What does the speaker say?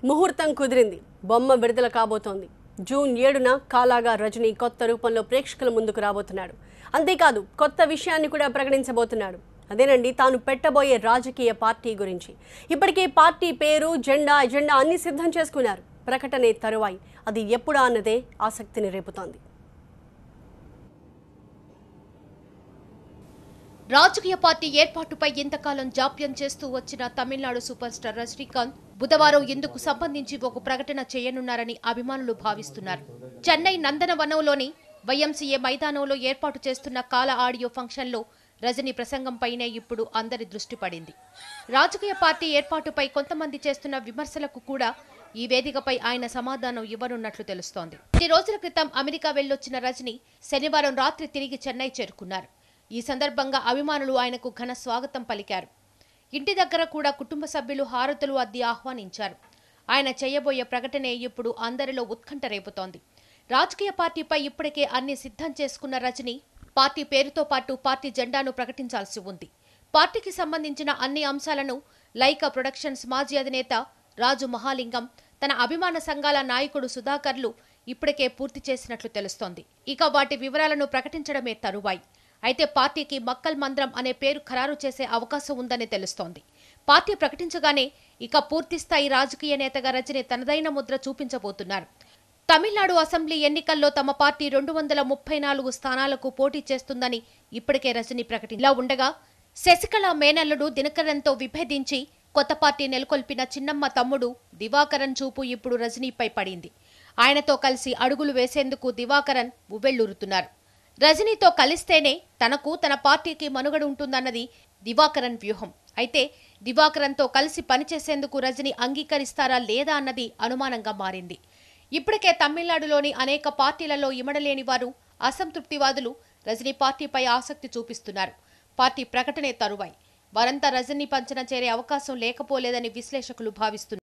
ముహూర్తం కుదిరింది బొమ్మ విడుదల కాబోతోంది జూన్ ఏడున కాలాగా రజనీ కొత్త రూపంలో ప్రేక్షకుల ముందుకు రాబోతున్నాడు అంతేకాదు కొత్త విషయాన్ని కూడా ప్రకటించబోతున్నాడు అదేనండి తాను పెట్టబోయే రాజకీయ పార్టీ గురించి ఇప్పటికే పార్టీ పేరు జెండా ఎజెండా అన్ని సిద్ధం చేసుకున్నారు ప్రకటనే తరువాయి అది ఎప్పుడా అన్నదే ఆసక్తిని రేపుతోంది రాజకీయ పార్టీ ఏర్పాటుపై ఇంతకాలం జాప్యం చేస్తూ వచ్చిన తమిళనాడు సూపర్ స్టార్ రజనీకాంత్ బుధవారం ఇందుకు సంబంధించి ఒక ప్రకటన చేయనున్నారని అభిమానులు భావిస్తున్నారు చెన్నై నందనవనంలోని వైఎంసీఏ మైదానంలో ఏర్పాటు చేస్తున్న కాల ఆడియో ఫంక్షన్లో రజనీ ప్రసంగంపైనే ఇప్పుడు అందరి దృష్టి పడింది రాజకీయ పార్టీ ఏర్పాటుపై కొంతమంది చేస్తున్న విమర్శలకు కూడా ఈ వేదికపై ఆయన సమాధానం ఇవ్వనున్నట్లు తెలుస్తోంది కొన్ని రోజుల క్రితం అమెరికా వెళ్లొచ్చిన రజనీ శనివారం రాత్రి తిరిగి చెన్నై చేరుకున్నారు ఈ సందర్భంగా అభిమానులు ఆయనకు ఘన స్వాగతం పలికారు ఇంటి దగ్గర కూడా కుటుంబ సభ్యులు హారతులు అద్ది ఆహ్వానించారు ఆయన చేయబోయే ప్రకటనే ఇప్పుడు అందరిలో ఉత్కంఠ రేపుతోంది రాజకీయ పార్టీపై ఇప్పటికే అన్ని సిద్ధం చేసుకున్న రజనీ పార్టీ పేరుతో పాటు పార్టీ జెండాను ప్రకటించాల్సి ఉంది పార్టీకి సంబంధించిన అన్ని అంశాలను లైకా ప్రొడక్షన్స్ మాజీ అధినేత రాజు మహాలింగం తన అభిమాన సంఘాల నాయకుడు సుధాకర్లు ఇప్పటికే పూర్తి చేసినట్లు తెలుస్తోంది ఇక వాటి వివరాలను ప్రకటించడమే తరువాయి అయితే పార్టీకి మక్కల్ మంద్రం అనే పేరు ఖరారు చేసే అవకాశం ఉందని తెలుస్తోంది పార్టీ ప్రకటించగానే ఇక పూర్తి స్థాయి రాజకీయ నేతగా రజని తనదైన ముద్ర చూపించబోతున్నారు తమిళనాడు అసెంబ్లీ ఎన్నికల్లో తమ పార్టీ రెండు వందల ముప్పై నాలుగు స్థానాలకు పోటీ చేస్తుందని ఇప్పటికే రజని ప్రకటించలా ఉండగా శశికళ మేనల్లుడు దినకరన్తో విభేదించి కొత్త పార్టీ నెలకొల్పిన చిన్నమ్మ తమ్ముడు దివాకరన్ చూపు ఇప్పుడు రజనీపై పడింది ఆయనతో కలిసి అడుగులు వేసేందుకు దివాకరన్ ఉవ్వెళ్లూరుతున్నారు రజనీతో కలిస్తేనే తనకు తన పార్టీకి మనుగడ ఉంటుందన్నది దివాకరన్ వ్యూహం అయితే దివాకరన్తో కలిసి పనిచేసేందుకు రజనీ అంగీకరిస్తారా లేదా అన్నది అనుమానంగా మారింది ఇప్పటికే తమిళనాడులోని అనేక పార్టీలలో ఇమడలేని వారు అసంతృప్తివాదులు రజనీ పార్టీపై ఆసక్తి చూపిస్తున్నారు పార్టీ ప్రకటనే తరువాయి వారంతా రజనీ పంచన చేరే అవకాశం లేకపోలేదని విశ్లేషకులు భావిస్తున్నారు